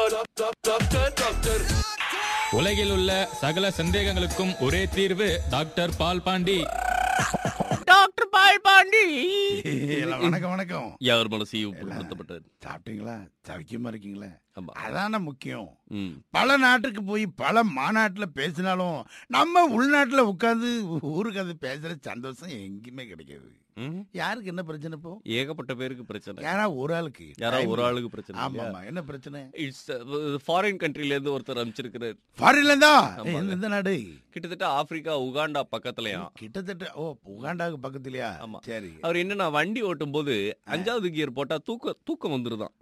உலகில் உள்ள சகல சந்தேகங்களுக்கும் ஒரே தீர்வு doctor Paul Pandi doctor Paul Pandi எல்லாம் வணக்கம் வணக்கம் யார் மனசையும் புண்படுத்தப்பட்டார் சாப்பிட்டீங்களா சவிக்கமா இருக்கீங்களா ஆமா அதான முக்கியம் ம் பல நாட்டுக்கு போய் பல மாநாட்டுல பேசினாலும் நம்ம உள்நாட்டுல உட்கார்ந்து ஊருக்கு அது பேசுற சந்தோஷம் எங்கேயுமே கிடைக்காது ம். யாருக்கு என்ன பிரச்சனை இப்போ ஏகப்பட்ட பேருக்கு பிரச்சனை யாரா ஒரு ஆளுக்கு யாராவது ஒரு ஆளுக்கு பிரச்சனை ஆமா ஆமா என்ன பிரச்சனை இட்ஸ் ஃபாரின் கண்ட்ரில இருந்து ஒருத்தர் அனுப்பிச்சிருக்கிறார் ஃபாரின்ல இருந்தா ஆமாங்க. எந்த- எந்த நாடு கிட்டத்தட்ட ஆப்பிரிக்கா உகாண்டா பக்கத்துலயா கிட்டத்தட்ட ஓ உகாண்டாவுக்கு பக்கத்துலயா ஆமா. சரி அவர் என்னன்னா வண்டி ஓட்டும் போது அஞ்சாவது கியர் போட்டா தூக்க தூக்கம் வந்துருதான்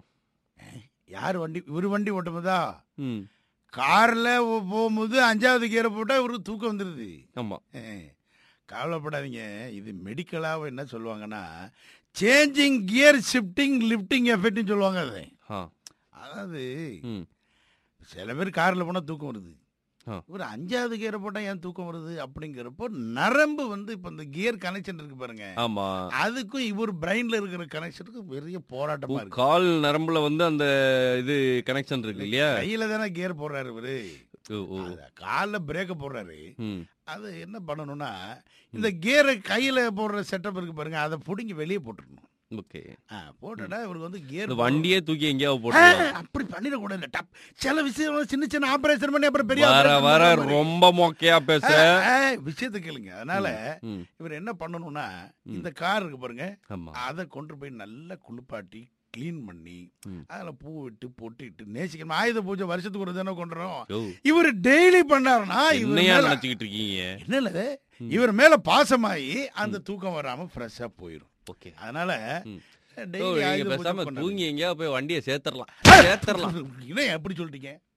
யார் வண்டி இவரு வண்டி ஓட்டும்போதா ம் கார்ல ஒ- போகும்போது அஞ்சாவது கியரை போட்டா இவருக்கு தூக்கம் வந்துருது ஆமா ஏ, கவலைப்படாதீங்க இது மெடிக்கலாக என்ன சொல்லுவாங்கன்னா சேஞ்சிங் கியர் ஷிஃப்டிங் லிஃப்டிங் எஃபெக்ட்னு சொல்லுவாங்க அது ஆ அதாவது ம் சில பேர் காரில் போனால் தூக்கம் வருது ஆ. ஒரு அஞ்சாவது கியரை போட்டால் ஏன் தூக்கம் வருது அப்படிங்கிறப்போ நரம்பு வந்து இப்போ இந்த கியர் கனெக்ஷன் இருக்கு பாருங்க ஆமா அதுக்கும் இவர் பிரெயின்ல இருக்கிற கனெக்ஷனுக்கும் பெரிய போராட்டமா இருக்கு கால் நரம்புல வந்து அந்த இது கனெக்ஷன் இருக்கு இல்லையா கையில தானே கியர் போடுறாரு இவரு ஓ, ஓ. காலில் பிரேக்க போடுறாரு ம் அது என்ன பண்ணணும்னா இந்த கியரை கையில போடுற செட்டப் இருக்கு பாருங்க அதை பிடுங்கி வெளியே போட்டுருணும் ஓகே ஆ, போட்டுட்டா இவருக்கு வந்து கியர் இந்த வண்டியே தூக்கி எங்கேயாவது போட்டு அப்படி பண்ணிடக்கூடாது இல்ல டப் சில விஷயம் சின்ன சின்ன ஆபரேஷன் பண்ணி அப்புறம் பெரிய வர operation வர பண்ற மாதிரி. ரொம்ப மொக்கையா பேச ஆ, ஆ, விஷயத்தை கேளுங்க அதனால ம், இவர் என்ன பண்ணணும்னா இந்த கார் இருக்கு பாருங்க ஆமா அதை கொண்டு போய் நல்லா குளிப்பாட்டி க்ளீன் பண்ணி ம். அதுல பூ விட்டு பொட்டிட்டு நேசிக்கணும் ஆயுத பூஜை வருஷத்துக்கு ஒரு தானே கொண்டுறோம் யோ, இவர் டெய்லி பண்ணாருன்னா இவர் என்னையா மேல- நினைச்சுக்கிட்டு இருக்கீங்க என்ன இல்ல இது? இவர் மேல பாசமாயி அந்த தூக்கம் வராம ஃப்ரெஷ்ஷா போயிடும் ஓகே அதனால ம். daily ஓ, நீங்க ஆயுத பூஜை பேசாம பண்ணாரு. தூங்கி எங்கேயா போய் வண்டியை சேர்த்தரலாம் சேர்த்தரலாம் என்ன எப்படி சொல்லிட்டீங்க